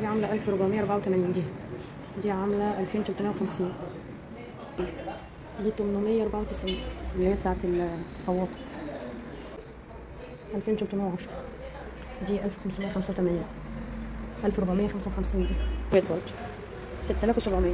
دي عاملة ألف ربعمية أربعة وتمانين دي دي عاملة ألفين تلتمية وخمسين دي تمنمية أربعة وتسعين اللي هي بتاعت الفواكه ألفين تلتمية وعشرة دي ألف خمسمية خمسة وتمانين ألف ربعمية خمسة وخمسين دي بيت برضه ستة آلاف وسبعمية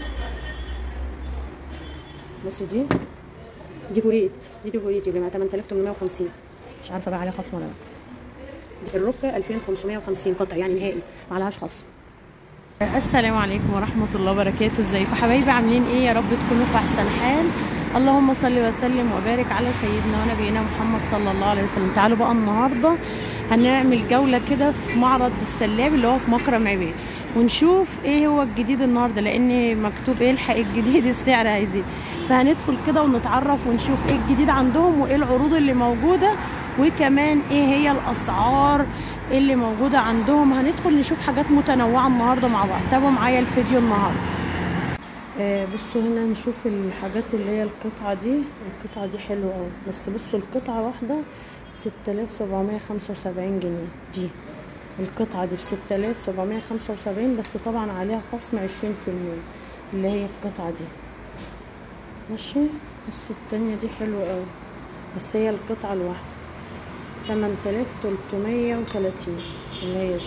بص دي دي فوريت دي دي فوريت يا جماعة تمن تلاف تمنمية وخمسين مش عارفة بقى عليها خصم ولا لا دي الركة ألفين خمسمية وخمسين قطع يعني نهائي معلهاش خصم السلام عليكم ورحمة الله وبركاته ازيكم حبايبي عاملين ايه يا رب تكونوا في احسن حال اللهم صل وسلم وبارك على سيدنا ونبينا محمد صلى الله عليه وسلم تعالوا بقى النهارده هنعمل جولة كده في معرض السلاب اللي هو في مكرم عباد ونشوف ايه هو الجديد النهارده لان مكتوب ايه الحق الجديد السعر هيزيد فهندخل كده ونتعرف ونشوف ايه الجديد عندهم وايه العروض اللي موجودة وكمان ايه هي الاسعار اللي موجودة عندهم هندخل نشوف حاجات متنوعة النهاردة مع بعض تابعوا معايا الفيديو النهاردة آه بصوا هنا نشوف الحاجات اللي هي القطعة دي القطعة دي حلوة اوي بس بصوا القطعة واحدة ستة آلاف سبعمية خمسة وسبعين جنيه دي القطعة دي بستة آلاف سبعمية خمسة وسبعين بس طبعا عليها خصم عشرين في المية اللي هي القطعة دي ماشي بس التانية دي حلوة اوي بس هي القطعة الواحدة تمن تلاف تلتمية وتلاتين اللي هي دي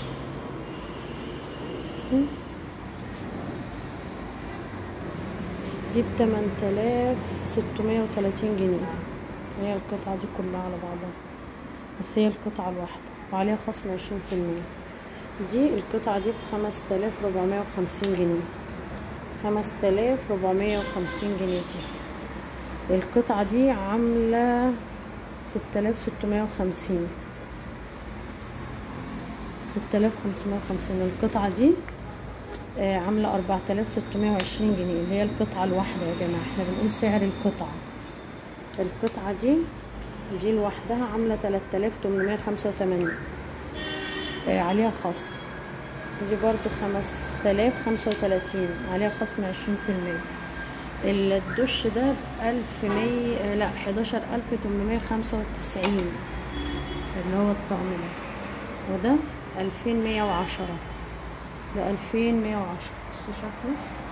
بصي دي بتمن تلاف ستمية وتلاتين جنيه هي القطعة دي كلها على بعضها بس هي القطعة الواحدة وعليها خصم عشرين في المية دي القطعة دي بخمس تلاف ربعمية وخمسين جنيه خمس تلاف ربعمية وخمسين جنيه دي القطعة دي عاملة ستة آلاف ستمية وخمسين ستة آلاف خمسمية وخمسين القطعة دي آه عاملة أربعة آلاف ستمية وعشرين جنيه اللي هي القطعة الواحدة يا جماعة احنا بنقول سعر القطعة القطعة دي دي لوحدها عاملة تلات آلاف تمنمية خمسة وتمانين آه عليها خصم دي برضو خمس تلاف خمسة وتلاتين عليها خصم عشرين في المية الدش ده بألف مية لا حداشر ألف تمنمية خمسة وتسعين اللي هو الطقم ده وده ألفين مية وعشرة ده ألفين مية وعشرة بصوا شكله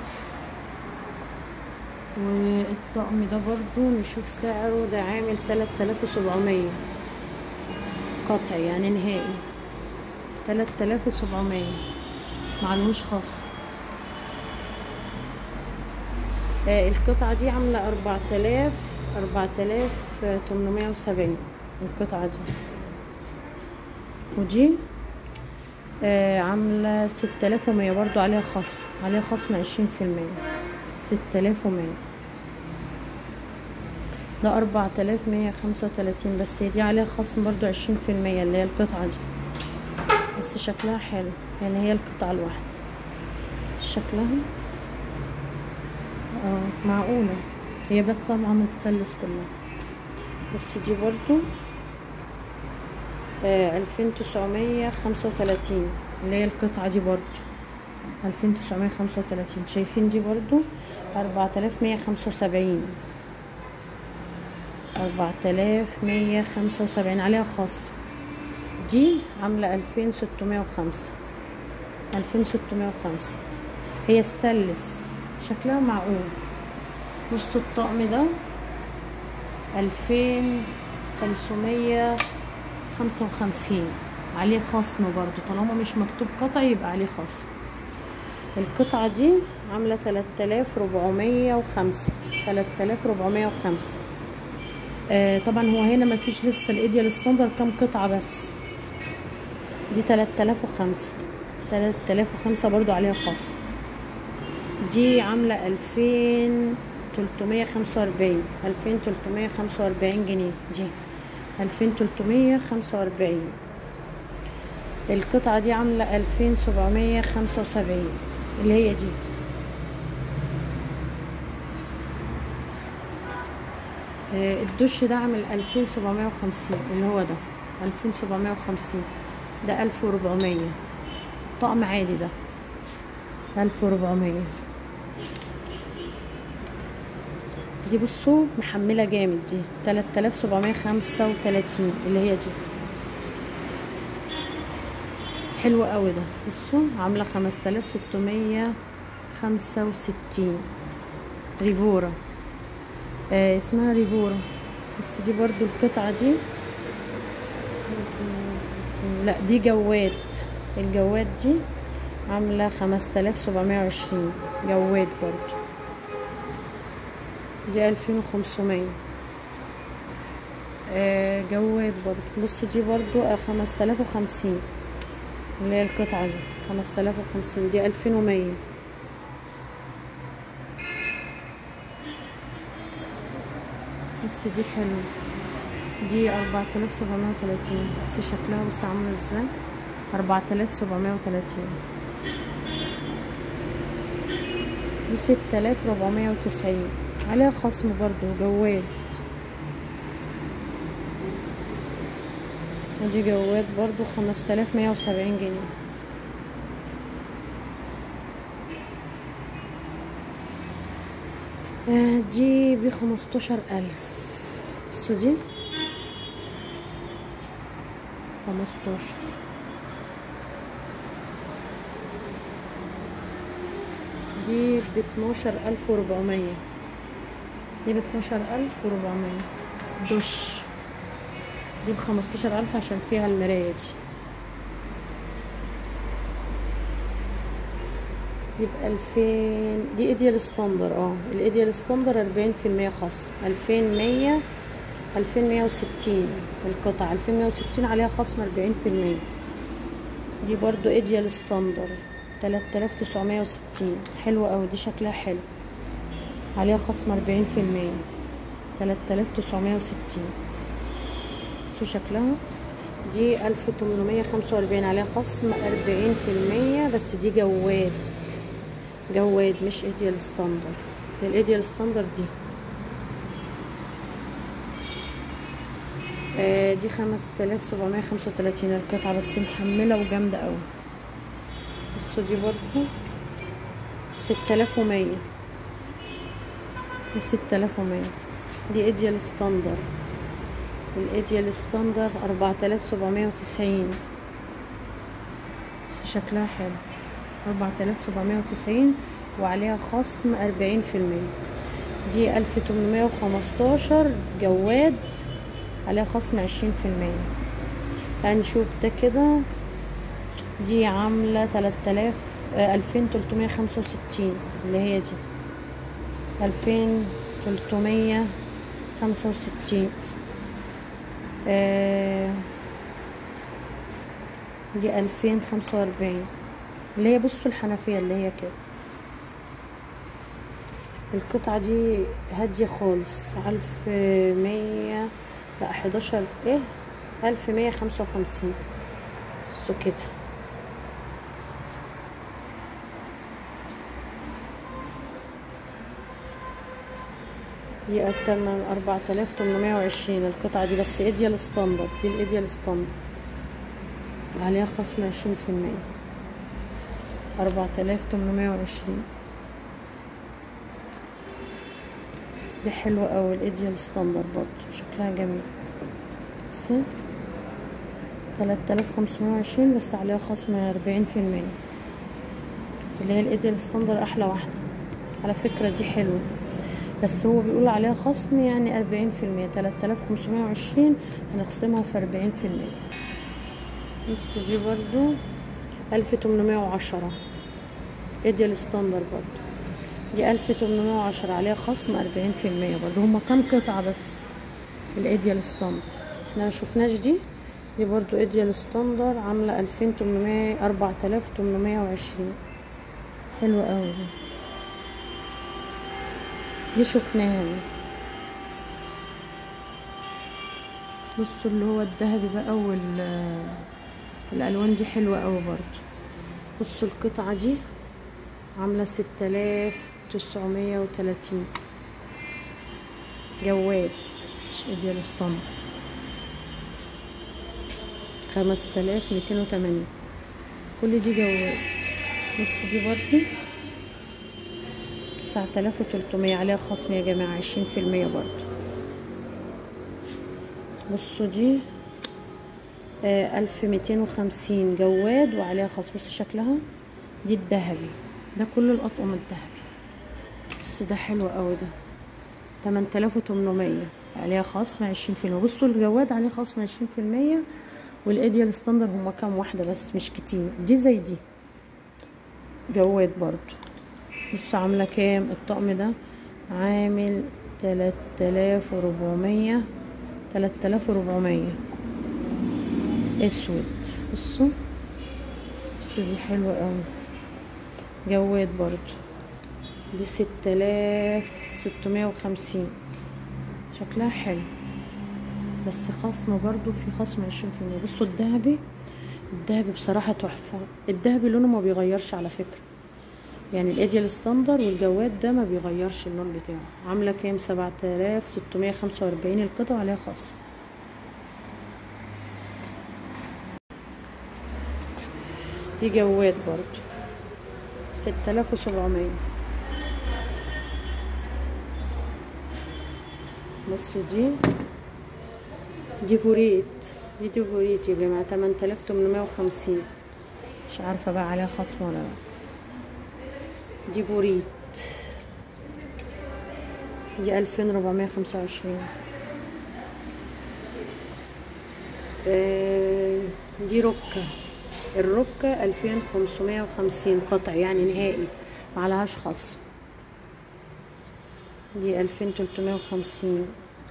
والطقم ده برضو نشوف سعره ده عامل تلات آلاف وسبعمية قطع يعني نهائي تلات آلاف وسبعمية معلوش خاص آه القطعة دي عاملة أربعة آلاف أربعة آلاف تمنمية وسبعين القطعة دي ودي آه عاملة ستة آلاف ومية برضو عليها خصم عليها خصم عشرين في المية ستة آلاف ومية ده أربعة آلاف مية خمسة وتلاتين بس دي عليها خصم برضو عشرين في المية اللي هي القطعة دي بس شكلها حلو يعني هي القطعة الواحدة شكلها اه معقولة هي بس طبعا متستلس كلها بس دي برضو ألفين تسعمية خمسة وتلاتين اللي هي القطعة دي برضو ألفين تسعمية خمسة وتلاتين شايفين دي برضو أربعة آلاف مية خمسة وسبعين أربعة آلاف مية خمسة وسبعين عليها خصم دي عاملة ألفين ستمية وخمسة ألفين ستمية وخمسة هي ستلس شكلها معقول بصوا الطقم ده ألفين خمسمية خمسة وخمسين عليه خصم برضو طالما مش مكتوب قطع يبقى عليه خصم القطعة دي عاملة تلات آلاف ربعمية وخمسة تلات آلاف ربعمية وخمسة آه طبعا هو هنا مفيش لسه الايديال ستاندر كام قطعة بس دي تلات آلاف وخمسة تلات آلاف وخمسة برضو عليها خصم دي عاملة ألفين تلتمية خمسة وأربعين ألفين تلتمية خمسة وأربعين جنيه دي ألفين تلتمية خمسة وأربعين القطعة دي عاملة ألفين سبعمية خمسة وسبعين اللي هي دي الدش ده عامل ألفين سبعمية وخمسين اللي هو ده ألفين سبعمية وخمسين ده ألف وربعمية طقم عادي ده ألف وربعمية دي بصوا محملة جامد دي تلات آلاف سبعمية خمسة وتلاتين اللي هي دي حلو قوي ده بصوا عامله خمسة آلاف ستمية خمسة وستين ريفورا آه اسمها ريفورا بس دي برضو القطعة دي لا دي جواد الجواد دي عاملة خمسة آلاف سبعمية وعشرين جواد برضو دي ألفين وخمسمية آه جواد برضو بصوا دي برضو خمسة آلاف وخمسين اللي هي القطعة دي خمسة آلاف وخمسين دي ألفين ومية بس دي حلوة دي أربعة آلاف سبعمية وتلاتين بس شكلها بص عاملة ازاي أربعة آلاف سبعمية وتلاتين دي ستة آلاف ربعمية وتسعين عليها خصم برضو جواد ودي جواد برضو خمسة آلاف مية وسبعين جنيه آه دي بخمستاشر ألف بصوا دي خمستاشر دي باتناشر ألف وربعمية دي باتناشر ألف وربعمية دش دي بخمستاشر ألف عشان فيها المراية دي دي بألفين دي ايديال ستاندر اه الايديال ستاندر أربعين في المية خصم ألفين مية ألفين مية وستين القطعة ألفين مية وستين عليها خصم أربعين في المية دي برضو ايديال ستاندر تلات آلاف تسعمية وستين حلوة أوي دي شكلها حلو عليها خصم أربعين في المية تلات آلاف تسعمية وستين بصوا شكلها دي ألف تمنمية خمسة وأربعين عليها خصم أربعين في المية بس دي جواد جواد مش ايديال ستاندر الايديال ستاندر دي آه دي خمسة آلاف سبعمية خمسة وتلاتين القطعة بس محملة وجامدة أوي بصوا دي برضه ستة آلاف ومية دي ستة آلاف ومية دي ايديال ستاندر الايديال ستاندر أربعة آلاف سبعمية وتسعين بس شكلها حلو أربعة آلاف سبعمية وتسعين وعليها خصم أربعين في المية دي ألف تمنمية وخمستاشر جواد عليها خصم عشرين في المية تعالى نشوف ده كده دي عاملة تلات آلاف ألفين تلتمية خمسة وستين اللي هي دي ألفين تلتمية خمسة وستين دي ألفين خمسة وأربعين اللي هي بصوا الحنفية اللي هي كده القطعة دي هادية خالص ألف مية لا حداشر ايه ألف مية خمسة وخمسين بصوا كده دي التمن أربعة آلاف تمنمية وعشرين القطعة دي بس ايديال ستاندرد دي الايديال ستاندرد عليها خصم عشرين في المية أربعة آلاف تمنمية وعشرين دي حلوة أوي الايديال ستاندرد برضه شكلها جميل بس تلات آلاف خمسمية وعشرين بس عليها خصم أربعين في المية اللي هي الايديال ستاندرد أحلى واحدة على فكرة دي حلوة بس هو بيقول عليها خصم يعني أربعين في المية تلات آلاف خمسمية وعشرين هنخصمها في أربعين في المية بص دي برضو ألف تمنمية وعشرة ايديال ستاندر برضو دي ألف تمنمية وعشرة عليها خصم أربعين في المية برضو هما كام قطعة بس الايديال ستاندر احنا مشوفناش دي دي برضو ايديال ستاندر عاملة ألفين تمنمية أربعة آلاف تمنمية وعشرين حلوة أوي دي دي شفناها دي بصوا اللي هو الذهبي بقى وال الالوان دي حلوه قوي برضو بصوا القطعه دي عامله ستة آلاف تسعمية وتلاتين جواد مش ايديال ستاندر خمسة آلاف ميتين وتمانين كل دي جواد بص دي برضو تسعة آلاف وتلتمية عليها خصم يا جماعة عشرين في المية برضو بصوا دي ألف ميتين وخمسين جواد وعليها خاص بص شكلها دي الذهبي ده كل الأطقم الذهبي بس ده حلو قوي ده تمن تلاف وتمنمية عليها خصم عشرين في المية بصوا الجواد عليه خصم عشرين في المية والايديال ستاندر هما كام واحدة بس مش كتير دي زي دي جواد برضو بص عاملة كام الطقم ده عامل تلات تلاف وربعمية تلات تلاف وربعمية اسود بصوا بصوا دي حلوة اوي جواد برضو دي ست تلاف ستمية وخمسين شكلها حلو بس خصم برضو في خصم عشرين في المية بصوا الدهبي الدهبي بصراحة تحفة الدهبي لونه ما بيغيرش على فكرة يعني الايديال ستاندر والجواد ده ما بيغيرش اللون بتاعه عاملة كام سبعة آلاف ستمية خمسة وأربعين القطعة عليها خصم دي جواد برضو ستة آلاف وسبعمية بصوا دي ديفوريت دي ديفوريت يا جماعة تمن تلاف تمنمية وخمسين مش عارفة بقى عليها خصم ولا لا ديفوريت دي ألفين ربعمية خمسة وعشرين دي ركة الركة ألفين خمسمية وخمسين قطع يعني نهائي معلهاش خصم دي ألفين تلتمية وخمسين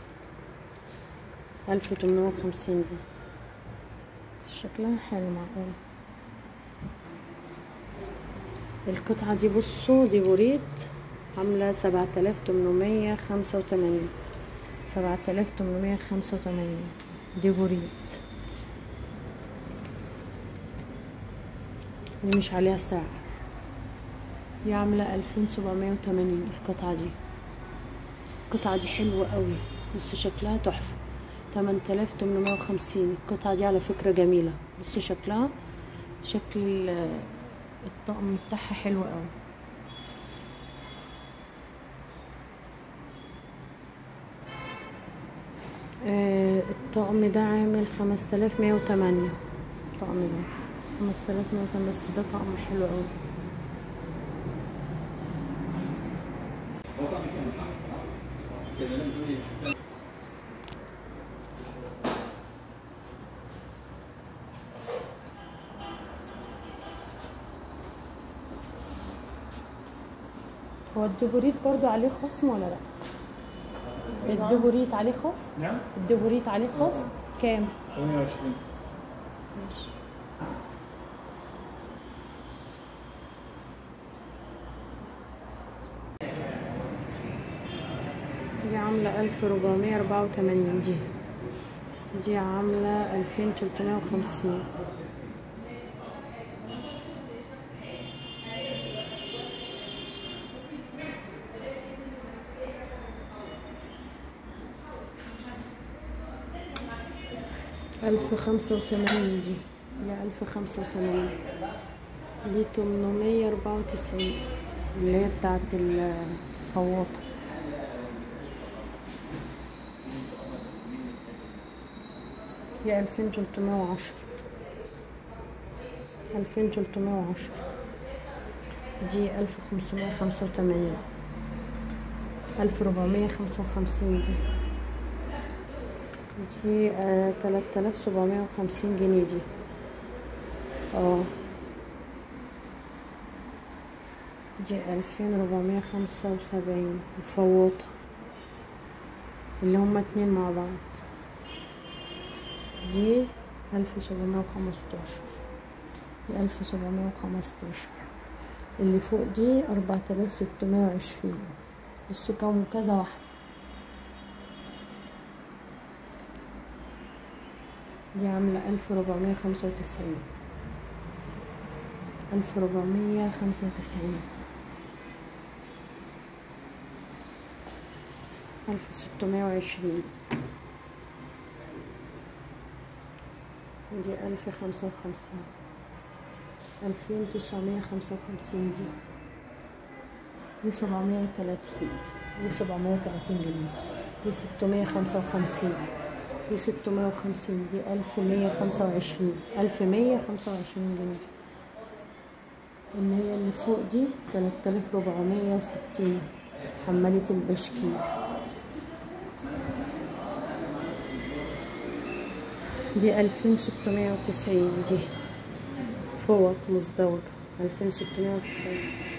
ألف تمنمية وخمسين دي بس شكلها حلو معقول القطعة دي بصوا دي بوريت عاملة سبعة آلاف تمنمية خمسة وتمانين سبعة آلاف تمنمية خمسة وتمانين دي بوريت دي مش عليها ساعة دي عاملة ألفين سبعمية وتمانين القطعة دي القطعة دي حلوة قوي بس شكلها تحفة تمن تلاف تمنمية وخمسين القطعة دي على فكرة جميلة بصوا شكلها شكل الطقم بتاعها حلو قوي آه الطقم ده عامل خمس تلاف مية وتمانية الطقم ده خمس تلاف مية وتمانية بس ده طقم حلو قوي هو الديفوريت برضو عليه خصم ولا لا الديفوريت عليه خصم نعم الديفوريت عليه خصم كام 28 ماشي دي عاملة ألف ربعمية أربعة وتمانين دي دي عاملة ألفين تلتمية وخمسين ألف خمسة وتمانين دي لا ألف خمسة وتمانين دي تمنمية أربعة وتسعين اللي هي بتاعت الفواطة دي ألفين تلتمية وعشرة ألفين تلتمية وعشرة دي ألف خمسمية خمسة وتمانين ألف ربعمية خمسة وخمسين دي دي تلات آلاف سبعمية وخمسين جنيه دي اه دي ألفين ربعمية خمسة وسبعين الفواطة اللي هما اتنين مع بعض دي ألف سبعمية وخمستاشر دي ألف سبعمية وخمستاشر اللي فوق دي أربعة آلاف ستمية وعشرين بس كون كذا واحدة دي عاملة ألف ربعمية خمسة وتسعين ألف ربعمية خمسة وتسعين ألف ستمية وعشرين دي ألف خمسة وخمسين ألفين تسعمية خمسة وخمسين دي دي سبعمية وتلاتين دي سبعمية وتلاتين جنيه دي ستمية خمسة وخمسين دي ستمية وخمسين دي ألف مية خمسة وعشرين ألف مية خمسة وعشرين جنيه اللي هي اللي فوق دي تلات آلاف ربعمية وستين حمالة البشكير دي ألفين ستمية وتسعين دي فوق مزدوجة ألفين ستمية وتسعين